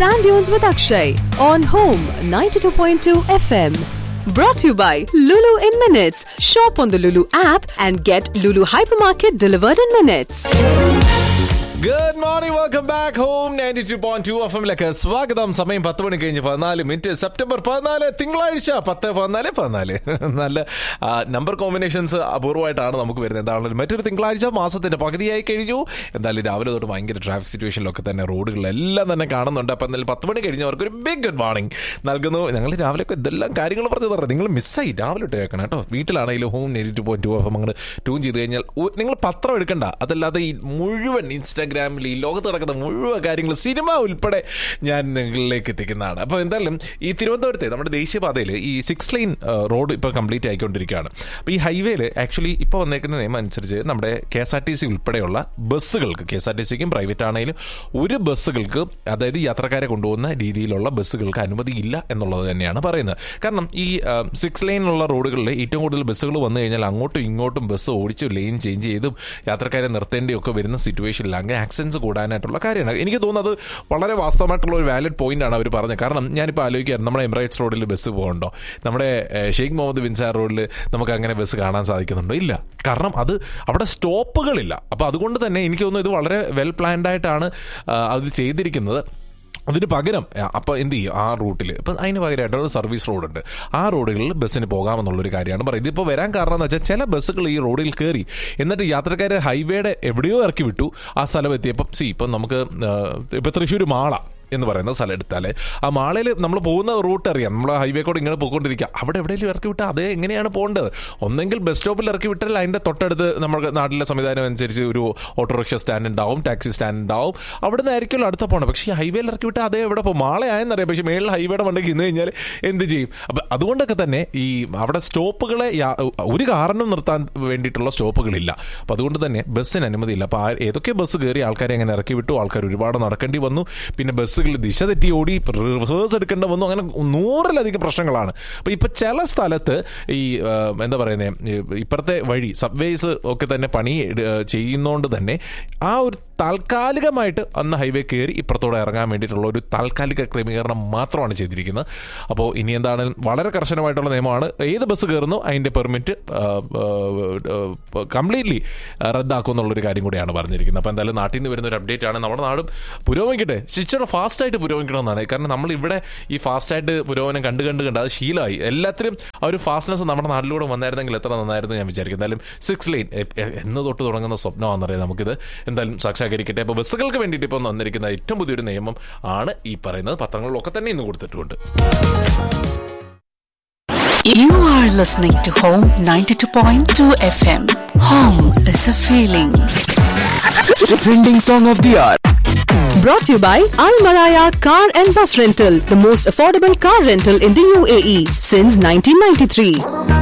Sand Dunes with Akshay on Home 92.2 FM. Brought to you by Lulu in Minutes. Shop on the Lulu app and get Lulu Hypermarket delivered in minutes. Good morning welcome back home ninety two point two F എമ്മിലേക്ക് സ്വാഗതം സമയം പത്ത് മണി കഴിഞ്ഞ് പതിനാല് minute September പതിനാല് തിങ്കളാഴ്ച പത്ത് പതിനാല് പതിനാല് നല്ല നമ്പർ കോമ്പിനേഷൻസ് അപൂർവമായിട്ടാണ് നമുക്ക് വരുന്നത് എന്താണെങ്കിലും മറ്റൊരു തിങ്കളാഴ്ച മാസത്തിന്റെ പകുതിയായി കഴിഞ്ഞു എന്തായാലും രാവിലെ തൊട്ട് ഭയങ്കര ട്രാഫിക് സിറ്റുവേഷനിലൊക്കെ തന്നെ റോഡുകളെല്ലാം തന്നെ കാണുന്നുണ്ട് അപ്പം എന്തായാലും പത്ത് മണി കഴിഞ്ഞവർക്ക് ഒരു ബിഗ് ഗുഡ് മോർണിംഗ് നൽകുന്നു ഞങ്ങൾ രാവിലെ ഒക്കെ ഇതെല്ലാം കാര്യങ്ങൾ പറഞ്ഞു തരാം നിങ്ങൾ മിസ്സായി രാവിലെ ഇട്ട് കേൾക്കണം കേട്ടോ വീട്ടിലാണെങ്കിലും home ninety two point two F M അങ്ങോട്ട് ട്യൂൺ ചെയ്ത് കഴിഞ്ഞാൽ ഒ- നിങ്ങൾ പത്രം എടുക്കണ്ട അതല്ലാതെ ഈ മുഴുവൻ ഇൻസ്റ്റാഗ്രാമിൽ ഈ ലോകത്ത് നടക്കുന്ന മുഴുവൻ കാര്യങ്ങൾ സിനിമ ഉൾപ്പെടെ ഞാൻ നിങ്ങളിലേക്ക് എത്തിക്കുന്നതാണ് അപ്പോൾ എന്തായാലും ഈ തിരുവനന്തപുരത്തെ നമ്മുടെ ദേശീയപാതയിൽ ഈ സിക്സ് ലൈൻ റോഡ് ഇപ്പോൾ കംപ്ലീറ്റ് ആയിക്കൊണ്ടിരിക്കുകയാണ് അപ്പോൾ ഈ ഹൈവേയിൽ ആക്ച്വലി ഇപ്പോൾ വന്നേക്കുന്ന നിയമം അനുസരിച്ച് നമ്മുടെ K S R T C ഉൾപ്പെടെയുള്ള ബസ്സുകൾക്ക് കെ എസ് ആർ ടി സിക്കും പ്രൈവറ്റ് ആണെങ്കിലും ഒരു ബസ്സുകൾക്ക് അതായത് യാത്രക്കാരെ കൊണ്ടുപോകുന്ന രീതിയിലുള്ള ബസ്സുകൾക്ക് അനുമതി ഇല്ല എന്നുള്ളത് തന്നെയാണ് പറയുന്നത് കാരണം ഈ സിക്സ് ലൈനിലുള്ള റോഡുകളിൽ ഏറ്റവും കൂടുതൽ ബസ്സുകൾ വന്നു കഴിഞ്ഞാൽ അങ്ങോട്ടും ഇങ്ങോട്ടും ബസ് ഓടിച്ച് ലൈൻ ചേഞ്ച് ചെയ്തും യാത്രക്കാരെ നിർത്തേണ്ടിയൊക്കെ വരുന്ന സിറ്റുവേഷനിൽ അങ്ങനെ ആക്സിഡൻസ് കൂടാനായിട്ടുള്ള കാര്യമാണ് എനിക്ക് തോന്നുന്നത് വളരെ വാസ്തവമായിട്ടുള്ള ഒരു വാലിഡ് പോയിന്റ് ആണ് അവർ പറഞ്ഞത് കാരണം ഞാനിപ്പോൾ ആലോചിക്കാറ് നമ്മുടെ എമിറേറ്റ്സ് റോഡിൽ ബസ് പോകുന്നുണ്ടോ നമ്മുടെ ഏഹ്, ഷെയ്ഖ് മുഹമ്മദ് ബിൻസാർ റോഡിൽ നമുക്ക് അങ്ങനെ ബസ് കാണാൻ സാധിക്കുന്നുണ്ടോ ഇല്ല കാരണം അത് അവിടെ സ്റ്റോപ്പുകളില്ല അപ്പോൾ അതുകൊണ്ട് തന്നെ എനിക്ക് തോന്നുന്നു ഇത് വളരെ വെൽ പ്ലാൻഡ് ആയിട്ടാണ് ആ, അത് ചെയ്തിരിക്കുന്നത് അതിന് പകരം അപ്പോൾ എന്ത് ചെയ്യും ആ റൂട്ടിൽ ഇപ്പം അതിന് പകരമായിട്ട് ഒരു സർവീസ് റോഡുണ്ട് ആ റോഡുകളിൽ ബസ്സിന് പോകാമെന്നുള്ളൊരു കാര്യമാണ് പറയുന്നത് ഇതിപ്പോൾ വരാൻ കാരണം എന്ന് വെച്ചാൽ ചില ബസ്സുകൾ ഈ റോഡിൽ കയറി എന്നിട്ട് യാത്രക്കാരെ ഹൈവേയുടെ എവിടെയോ ഇറക്കി വിട്ടു ആ സ്ഥലം എത്തിയപ്പം സി ഇപ്പം നമുക്ക് ഇപ്പം തൃശ്ശൂർ മാള എന്ന് പറയുന്ന സ്ഥലം എടുത്താൽ ആ മാളയിൽ നമ്മൾ പോകുന്ന റൂട്ട് അറിയാം നമ്മൾ ഹൈവേ കൂടെ ഇങ്ങനെ പോയിക്കൊണ്ടിരിക്കുക അവിടെ എവിടെയെങ്കിലും ഇറക്കി വിട്ടാൽ അത് എങ്ങനെയാണ് പോകേണ്ടത് ഒന്നെങ്കിൽ ബസ് സ്റ്റോപ്പിൽ ഇറക്കി വിട്ടാൽ അതിൻ്റെ തൊട്ടടുത്ത് നമ്മുടെ നാട്ടിലെ സംവിധാനം അനുസരിച്ച് ഒരു ഓട്ടോറിക്ഷ സ്റ്റാൻഡ് ഉണ്ടാവും ടാക്സി സ്റ്റാൻഡ് ഉണ്ടാവും അവിടെ നിന്ന് ആയിരിക്കുമല്ലോ അടുത്ത പോകണം പക്ഷേ ഈ ഹൈവേയിൽ ഇറക്കി വിട്ടാൽ അതേ എവിടെ പോകും മാളയായെന്നറിയാം പക്ഷേ മേളിൽ ഹൈവേയുടെ മണ്ടയ്ക്ക് ഇന്ന് കഴിഞ്ഞാൽ എന്ത് ചെയ്യും അപ്പം അതുകൊണ്ടൊക്കെ തന്നെ ഈ അവിടെ സ്റ്റോപ്പുകളെ യാ- ഒരു കാരണം നിർത്താൻ വേണ്ടിയിട്ടുള്ള സ്റ്റോപ്പുകളില്ല അപ്പം അതുകൊണ്ട് തന്നെ ബസ്സിന് അനുമതിയില്ല അപ്പോൾ ആ ഏതൊക്കെ ബസ് കയറി ആൾക്കാരെ അങ്ങനെ ഇറക്കി വിട്ടു ആൾക്കാർ ഒരുപാട് നടക്കേണ്ടി വന്നു പിന്നെ ബസ്സുകൾ ദിശ തെറ്റി ഓടി റിവേഴ്സ് എടുക്കേണ്ടി വന്നു അങ്ങനെ നൂറിലധികം പ്രശ്നങ്ങളാണ് അപ്പോൾ ഇപ്പോൾ ചില സ്ഥലത്ത് ഈ ആ, എന്താ പറയുന്നത് ഇപ്പുറത്തെ വഴി സബ്വേസ് ഒക്കെ തന്നെ പണി എടു- ചെയ്യുന്നതുകൊണ്ട് തന്നെ ആ ഒരു താൽക്കാലികമായിട്ട് അന്ന് ഹൈവേ കയറി ഇപ്പുറത്തോടെ ഇറങ്ങാൻ വേണ്ടിയിട്ടുള്ള ഒരു താൽക്കാലിക ക്രമീകരണം മാത്രമാണ് ചെയ്തിരിക്കുന്നത് അപ്പോൾ ഇനി എന്താണ് വളരെ കർശനമായിട്ടുള്ള നിയമമാണ് ഏത് ബസ് കയറുന്നു അതിൻ്റെ പെർമിറ്റ് കംപ്ലീറ്റ്ലി റദ്ദാക്കും എന്നുള്ളൊരു കാര്യം കൂടിയാണ് പറഞ്ഞിരിക്കുന്നത് അപ്പോൾ എന്തായാലും നാട്ടിൽ നിന്ന് വരുന്ന ഒരു അപ്ഡേറ്റ് ആണ് നമ്മുടെ നാടും പുരോഗമിക്കട്ടെ ഇച്ചിരി ഫാസ്റ്റായിട്ട് പുരോഗമിക്കണമെന്നാണ് കാരണം നമ്മൾ ഇവിടെ ഈ ഫാസ്റ്റായിട്ട് പുരോഗമനം കണ്ട് കണ്ട് കണ്ട് അത് ശീലമായി എല്ലാത്തിലും ആ ഒരു ഫാസ്റ്റ്നെസ് നമ്മുടെ നാട്ടിലൂടെ വന്നായിരുന്നെങ്കിൽ എത്ര നന്നായിരുന്നു ഞാൻ വിചാരിക്കും എന്തായാലും സിക്സ് ലൈൻ എന്ന് തൊട്ട് തുടങ്ങുന്ന സ്വപ്നമാണെന്നറിയാം നമുക്കിത് എന്തായാലും സാക്ഷാത്കരിക്കട്ടെ അപ്പോൾ ബസ്സുകൾക്ക് വേണ്ടിയിട്ട് ഇപ്പോൾ വന്നിരിക്കുന്ന ഏറ്റവും പുതിയൊരു നിയമം ആണ് ഈ പറയുന്നത് പത്രങ്ങളിലൊക്കെ തന്നെ ഇന്ന് കൊടുത്തിട്ടുണ്ട് You are listening to Home 92.2 FM. Home is a feeling. Trending song of the hour. Brought to you by Al Maraya Car and Bus Rental, the most affordable car rental in the UAE since 1993.